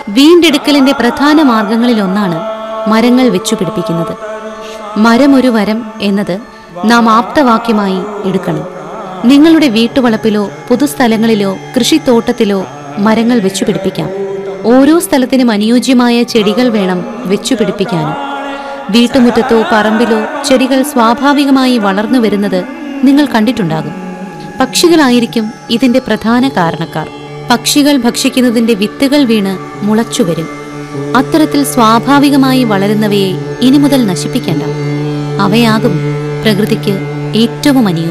വീണ്ടെടുക്കലിന്റെ പ്രധാന മാർഗങ്ങളിലൊന്നാണ് മരങ്ങൾ വെച്ചുപിടിപ്പിക്കുന്നത് മരമൊരു വരം എന്നത് നാം ആപ്തവാക്യമായി എടുക്കണം നിങ്ങളുടെ വീട്ടുവളപ്പിലോ പൊതുസ്ഥലങ്ങളിലോ കൃഷിത്തോട്ടത്തിലോ മരങ്ങൾ വെച്ചുപിടിപ്പിക്കാം ഓരോ സ്ഥലത്തിനും അനുയോജ്യമായ ചെടികൾ വേണം വെച്ചുപിടിപ്പിക്കാനും വീട്ടുമുറ്റത്തോ പറമ്പിലോ ചെടികൾ സ്വാഭാവികമായി വളർന്നു വരുന്നത് നിങ്ങൾ കണ്ടിട്ടുണ്ടാകും പക്ഷികളായിരിക്കും ഇതിന്റെ പ്രധാന കാരണക്കാർ പക്ഷികൾ ഭക്ഷിക്കുന്നതിന്റെ വിത്തുകൾ വീണ് മുളച്ചുവരും അത്തരത്തിൽ സ്വാഭാവികമായി വളരുന്നവയെ ഇനി മുതൽ നശിപ്പിക്കേണ്ട അവയാകും പ്രകൃതിക്ക് ഏറ്റവും അനുയോജ്യം